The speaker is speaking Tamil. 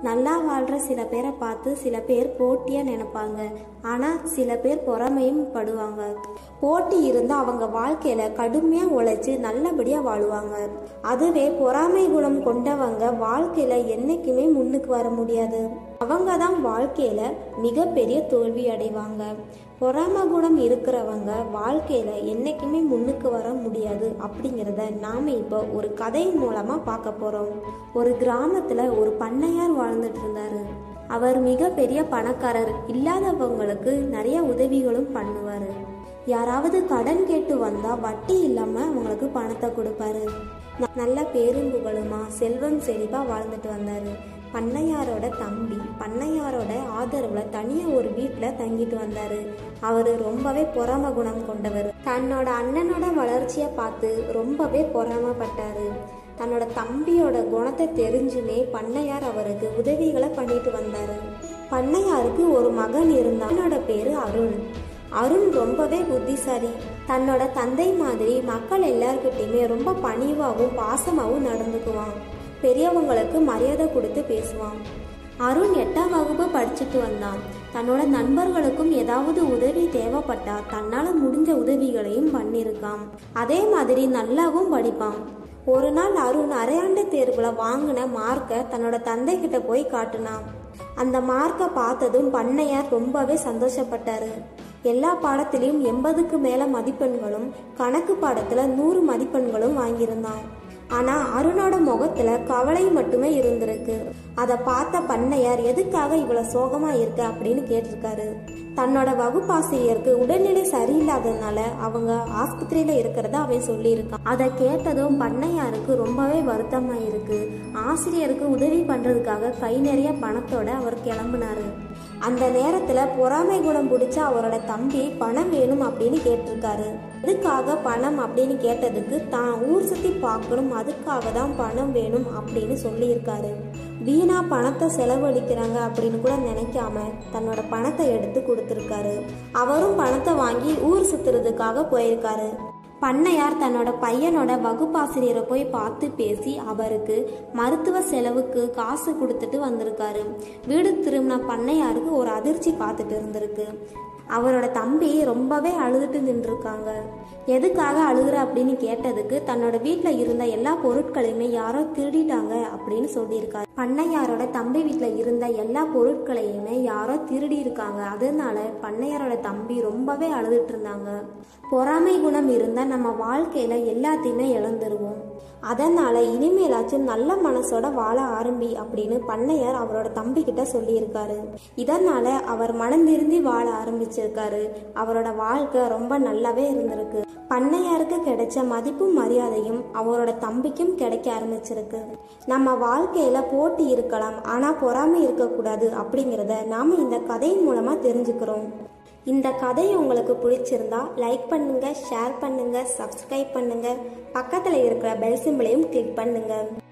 நல்லா வாழ்கிற சில பேரை பார்த்து சில பேர் போட்டியாக நினைப்பாங்க ஆனால் சில பேர் பொறாமையும் படுவாங்க போட்டி இருந்தால் அவங்க வாழ்க்கையில் கடுமையாக உழைச்சி நல்லபடியாக வாழுவாங்க அதுவே பொறாமை குணம் கொண்டவங்க வாழ்க்கையில் என்றைக்குமே முன்னுக்கு வர முடியாது அவங்க தான் வாழ்க்கையில் மிகப்பெரிய தோல்வி அடைவாங்க பொறாம குணம் இருக்கிறவங்க வாழ்க்கையில் என்றைக்குமே முன்னுக்கு வர முடியாது அப்படிங்கிறத நாம் இப்போ ஒரு கதையின் மூலமாக பார்க்க போகிறோம் ஒரு கிராமத்தில் ஒரு பண்ணையார் வாழ்ந்துட்டு இருந்தாரு அவர் மிகப்பெரிய பணக்காரர் இல்லாதவங்களுக்கு நிறைய உதவிகளும் பண்ணுவார் யாராவது கடன் கேட்டு வந்தால் வட்டி இல்லாமல் அவங்களுக்கு பணத்தை கொடுப்பாரு ந- நல்ல பேரும் புகழுமா செல்வம் செழிப்பாக வாழ்ந்துட்டு வந்தார் பண்ணையாரோட தம்பி பண்ணையாரோட ஆதரவில் தனியாக ஒரு வீட்டில் தங்கிட்டு வந்தார் அவர் ரொம்பவே பொறாம குணம் கொண்டவர் தன்னோட அண்ணனோட வளர்ச்சியை பார்த்து ரொம்பவே பொறாமப்பட்டாரு தன்னோட தம்பியோட குணத்தை தெரிஞ்சுமே பண்ணையார் அவருக்கு உதவிகளை பண்ணிட்டு வந்தாரு பண்ணையாருக்கு ஒரு மகன் இருந்தான் அவனோட பேரு அருண் அருண் ரொம்பவே புத்திசாலி தன்னோட தந்தை மாதிரி மக்கள் எல்லார்கிட்டயுமே ரொம்ப பணிவாகவும் பாசமாகவும் நடந்துக்குவான் பெரியவங்களுக்கு மரியாதை கொடுத்து பேசுவான் அருண் எட்டாம் வகுப்பு படிச்சுட்டு வந்தான் தன்னோட நண்பர்களுக்கும் ஏதாவது உதவி தேவைப்பட்டா தன்னால முடிஞ்ச உதவிகளையும் பண்ணியிருக்கான் அதே மாதிரி நல்லாவும் படிப்பான் ஒரு நாள் அருண் அரையாண்டு தேர்வுல வாங்கின மார்க்கை தன்னோட தந்தை கிட்ட போய் காட்டுனான் அந்த மார்க்கை பார்த்ததும் பண்ணையார் ரொம்பவே சந்தோஷப்பட்டாரு எல்லா பாடத்திலையும் எண்பதுக்கு மேல மதிப்பெண்களும் கணக்கு பாடத்துல நூறு மதிப்பெண்களும் வாங்கியிருந்தான் ஆனா அருணோட முகத்துல கவலை மட்டுமே இருந்திருக்கு அதை பார்த்த பண்ணையார் எதுக்காக இவ்வளவு சோகமா இருக்க அப்படின்னு கேட்டிருக்காரு தன்னோட வகுப்பாசிரியருக்கு உடல்நிலை சரியில்லாததுனால அவங்க ஆஸ்பத்திரியில இருக்கிறத அவன் சொல்லியிருக்கான் அதை கேட்டதும் பண்ணையாருக்கு ரொம்பவே வருத்தமா இருக்கு ஆசிரியருக்கு உதவி பண்றதுக்காக கை நிறைய பணத்தோட அவர் கிளம்புனாரு அந்த நேரத்துல பொறாமை குணம் பிடிச்ச அவரோட தம்பி பணம் வேணும் அப்படின்னு கேட்டிருக்காரு எதுக்காக பணம் அப்படின்னு கேட்டதுக்கு தான் ஊர் சுத்தி பார்க்கணும் அதுக்காக தான் பணம் வேணும் அப்படின்னு சொல்லியிருக்காரு வீணா பணத்தை செலவழிக்கிறாங்க அப்படின்னு கூட நினைக்காம தன்னோட பணத்தை எடுத்து கொடுத்துருக்காரு அவரும் பணத்தை வாங்கி ஊர் சுத்துறதுக்காக போயிருக்காரு பண்ணையார் தன்னோட பையனோட வகுப்பாசிரியரை போய் பார்த்து பேசி அவருக்கு மருத்துவ செலவுக்கு காசு கொடுத்துட்டு வந்திருக்காரு வீடு திரும்பின பண்ணையாருக்கு ஒரு அதிர்ச்சி காத்துட்டு இருந்திருக்கு அவரோட தம்பி ரொம்பவே அழுதுட்டு நின்றுருக்காங்க எதுக்காக அழுகுற அப்படின்னு கேட்டதுக்கு தன்னோட வீட்டில் இருந்த எல்லா பொருட்களையுமே யாரோ திருடிட்டாங்க அப்படின்னு சொல்லியிருக்காரு பண்ணையாரோட தம்பி வீட்டில் இருந்த எல்லா பொருட்களையுமே யாரோ திருடி இருக்காங்க அதனால பண்ணையாரோட தம்பி ரொம்பவே அழுதுட்டு இருந்தாங்க பொறாமை குணம் இருந்தால் நம்ம வாழ்க்கையில எல்லாத்தையுமே இழந்துருவோம் அதனால இனிமேலாச்சும் நல்ல மனசோட வாழ ஆரம்பி அப்படின்னு பண்ணையார் அவரோட தம்பி கிட்ட சொல்லியிருக்காரு இதனால அவர் மனம் திருந்தி வாழ ஆரம்பிச்சிருக்காரு அவரோட வாழ்க்கை ரொம்ப நல்லாவே இருந்திருக்கு பண்ணையாருக்கு கிடைச்ச மதிப்பும் மரியாதையும் அவரோட தம்பிக்கும் கிடைக்க ஆரம்பிச்சிருக்கு நம்ம வாழ்க்கையில போட்டி இருக்கலாம் ஆனா பொறாமை இருக்கக்கூடாது அப்படிங்கிறத நாம இந்த கதையின் மூலமா தெரிஞ்சுக்கிறோம் இந்த கதை உங்களுக்கு பிடிச்சிருந்தா லைக் பண்ணுங்க ஷேர் பண்ணுங்க சப்ஸ்கிரைப் பண்ணுங்க பக்கத்தில் இருக்கிற பெல் சிம்பிளையும் கிளிக் பண்ணுங்க